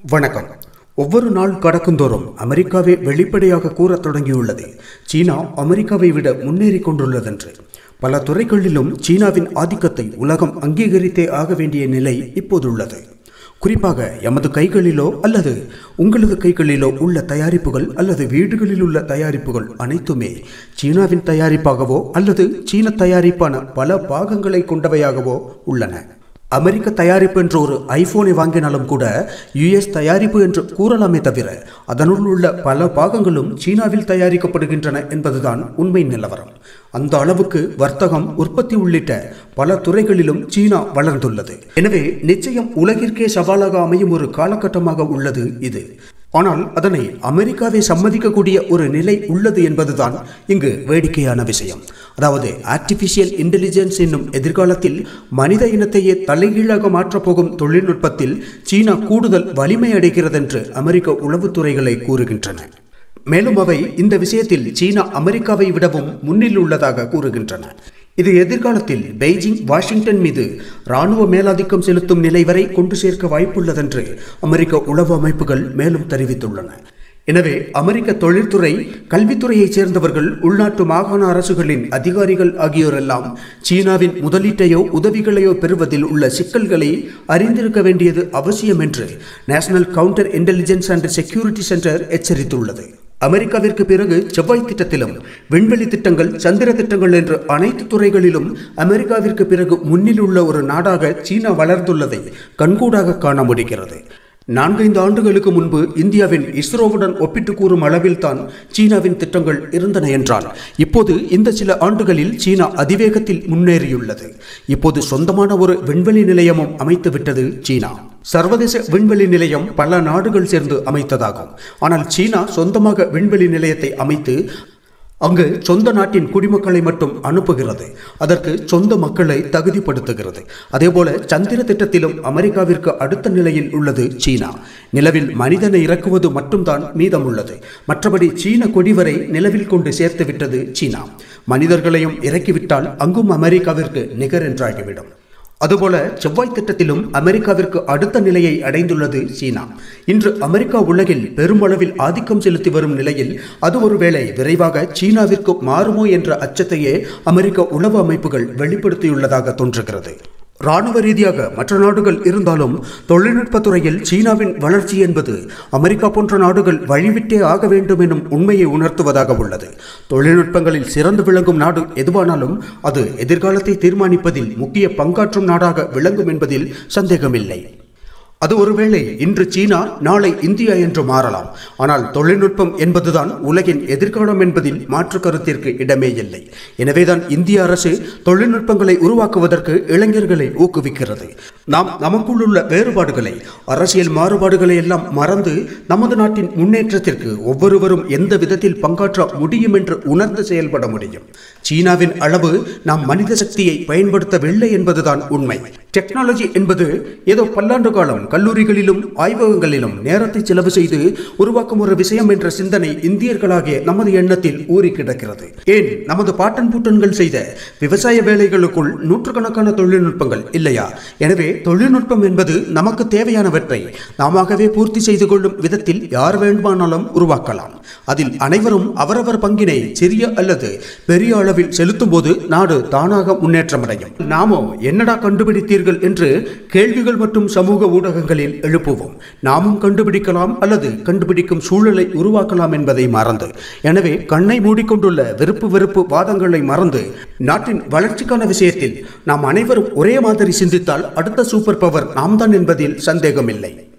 வணக்கம் ஒவ்வொரு நாள் கடக்குந்தோறும் அமெரிக்காவே வெளிப்படையாக கூறத் தொடங்கியுள்ளது சீனா அமெரிக்காவை விட முன்னேறி கொண்டுள்ளதென்று பல துறைகளிலும் சீனாவின் ஆதிக்கத்தை உலகம் அங்கீகரித்தே ஆக வேண்டிய நிலை இப்போதுள்ளது குறிப்பாக எமது கைகளிலோ அல்லது உங்களது கைகளிலோ உள்ள தயாரிப்புகள் அல்லது வீடுகளில் உள்ள தயாரிப்புகள் அனைத்துமே சீனாவின் தயாரிப்பாகவோ அல்லது சீன தயாரிப்பான பல பாகங்களை கொண்டவையாகவோ உள்ளன அமெரிக்க தயாரிப்பு என்று ஒரு ஐபோனை வாங்கினாலும் கூட யுஎஸ் தயாரிப்பு என்று கூறலாமே தவிர அதனுள் உள்ள பல பாகங்களும் சீனாவில் தயாரிக்கப்படுகின்றன என்பதுதான் உண்மை நிலவரம் அந்த அளவுக்கு வர்த்தகம் உற்பத்தி உள்ளிட்ட பல துறைகளிலும் சீனா வளர்ந்துள்ளது எனவே நிச்சயம் உலகிற்கே சவாலாக அமையும் ஒரு காலகட்டமாக உள்ளது இது ஆனால் அதனை அமெரிக்காவை சம்மதிக்கக்கூடிய ஒரு நிலை உள்ளது என்பதுதான் இங்கு வேடிக்கையான விஷயம் அதாவது ஆர்டிபிஷியல் இன்டெலிஜென்ஸ் என்னும் எதிர்காலத்தில் மனித இனத்தையே தலைகீழாக மாற்றப் போகும் தொழில்நுட்பத்தில் சீனா கூடுதல் வலிமை அடைகிறதென்று அமெரிக்க உளவுத்துறைகளை கூறுகின்றன மேலும் அவை இந்த விஷயத்தில் சீனா அமெரிக்காவை விடவும் முன்னில் உள்ளதாக கூறுகின்றன இது எதிர்காலத்தில் பெய்ஜிங் வாஷிங்டன் மீது இராணுவ மேலாதிக்கம் செலுத்தும் நிலை வரை கொண்டு சேர்க்க வாய்ப்புள்ளதென்று அமெரிக்க உளவு அமைப்புகள் மேலும் தெரிவித்துள்ளன எனவே அமெரிக்க தொழில்துறை கல்வித்துறையைச் சேர்ந்தவர்கள் உள்நாட்டு மாகாண அரசுகளின் அதிகாரிகள் ஆகியோரெல்லாம் சீனாவின் முதலீட்டையோ உதவிகளையோ பெறுவதில் உள்ள சிக்கல்களை அறிந்திருக்க வேண்டியது அவசியம் என்று national counter intelligence and security centre எச்சரித்துள்ளது அமெரிக்காவிற்கு பிறகு செவ்வாய் திட்டத்திலும் விண்வெளி திட்டங்கள் சந்திர திட்டங்கள் என்று அனைத்து துறைகளிலும் அமெரிக்காவிற்கு பிறகு முன்னில் உள்ள ஒரு நாடாக சீனா வளர்ந்துள்ளதை கண்கூடாக காண முடிகிறது நான்கைந்து ஆண்டுகளுக்கு முன்பு இந்தியாவின் இஸ்ரோவுடன் ஒப்பிட்டு கூறும் அளவில் தான் சீனாவின் திட்டங்கள் இருந்தன என்றால் இப்போது இந்த சில ஆண்டுகளில் சீனா அதிவேகத்தில் முன்னேறியுள்ளது இப்போது சொந்தமான ஒரு விண்வெளி நிலையமும் அமைத்துவிட்டது சீனா சர்வதேச விண்வெளி நிலையம் பல நாடுகள் சேர்ந்து அமைத்ததாகும் ஆனால் சீனா சொந்தமாக விண்வெளி நிலையத்தை அமைத்து அங்கு சொந்த நாட்டின் குடிமக்களை மட்டும் அனுப்புகிறது அதற்கு சொந்த மக்களை தகுதிப்படுத்துகிறது அதேபோல சந்திர திட்டத்திலும் அமெரிக்காவிற்கு அடுத்த நிலையில் உள்ளது சீனா நிலவில் மனிதனை இறக்குவது மட்டும்தான் மீதம் உள்ளது மற்றபடி சீன கொடி வரை நிலவில் கொண்டு சேர்த்து விட்டது சீனா மனிதர்களையும் இறக்கிவிட்டால் அங்கும் அமெரிக்காவிற்கு நிகர் என்றாகிவிடும் அதுபோல செவ்வாய் திட்டத்திலும் அமெரிக்காவிற்கு அடுத்த நிலையை அடைந்துள்ளது சீனா இன்று அமெரிக்கா உலகில் பெருமளவில் ஆதிக்கம் செலுத்தி வரும் நிலையில் அது ஒருவேளை விரைவாக சீனாவிற்கு மாறுமோ என்ற அச்சத்தையே அமெரிக்க உளவு அமைப்புகள் வெளிப்படுத்தியுள்ளதாக தோன்றுகிறது இராணுவ ரீதியாக மற்ற நாடுகள் இருந்தாலும் தொழில்நுட்ப துறையில் சீனாவின் வளர்ச்சி என்பது அமெரிக்கா போன்ற நாடுகள் வழிவிட்டே ஆக வேண்டும் எனும் உண்மையை உணர்த்துவதாக உள்ளது தொழில்நுட்பங்களில் சிறந்து விளங்கும் நாடு எதுவானாலும் அது எதிர்காலத்தை தீர்மானிப்பதில் முக்கிய பங்காற்றும் நாடாக விளங்கும் என்பதில் சந்தேகமில்லை அது ஒருவேளை இன்று சீனா நாளை இந்தியா என்று மாறலாம் ஆனால் தொழில்நுட்பம் என்பதுதான் உலகின் எதிர்காலம் என்பதில் மாற்று கருத்திற்கு இடமே இல்லை எனவேதான் இந்திய அரசு தொழில்நுட்பங்களை உருவாக்குவதற்கு இளைஞர்களை ஊக்குவிக்கிறது நாம் நமக்குள் உள்ள வேறுபாடுகளை அரசியல் மாறுபாடுகளை எல்லாம் மறந்து நமது நாட்டின் முன்னேற்றத்திற்கு ஒவ்வொருவரும் எந்த விதத்தில் பங்காற்ற முடியும் என்று உணர்ந்து செயல்பட முடியும் சீனாவின் அளவு நாம் மனித சக்தியை பயன்படுத்தவில்லை என்பதுதான் உண்மை டெக்னாலஜி என்பது ஏதோ பல்லாண்டு காலம் கல்லூரிகளிலும் ஆய்வகங்களிலும் நேரத்தை செலவு செய்து உருவாக்கும் ஒரு விஷயம் என்ற சிந்தனை இந்தியர்களாகிய நமது எண்ணத்தில் ஊறி கிடக்கிறது ஏன் நமது பாட்டன் பூட்டன்கள் செய்த விவசாய வேலைகளுக்குள் நூற்றுக்கணக்கான தொழில்நுட்பங்கள் இல்லையா எனவே தொழில்நுட்பம் என்பது நமக்கு தேவையானவற்றை நாமவே பூர்த்தி செய்து கொள்ளும் விதத்தில் யார் வேண்டுமானாலும் உருவாக்கலாம் அதில் அனைவரும் அவரவர் பங்கினை சிறிய அல்லது பெரிய அளவில் செலுத்தும் போது நாடு தானாக முன்னேற்றமடையும் நாமோ என்னடா கண்டுபிடித்தீர்கள் என்று கேள்விகள் மற்றும் சமூக ஊடகங்களில் எழுப்புவோம் நாமும் கண்டுபிடிக்கலாம் அல்லது கண்டுபிடிக்கும் சூழலை உருவாக்கலாம் என்பதை மறந்து எனவே கண்ணை மூடிக்கொண்டுள்ள வெறுப்பு வெறுப்பு வாதங்களை மறந்து நாட்டின் வளர்ச்சிக்கான விஷயத்தில் நாம் அனைவரும் ஒரே மாதிரி சிந்தித்தால் அடுத்த சூப்பர் பவர் நாம் தான் என்பதில் சந்தேகமில்லை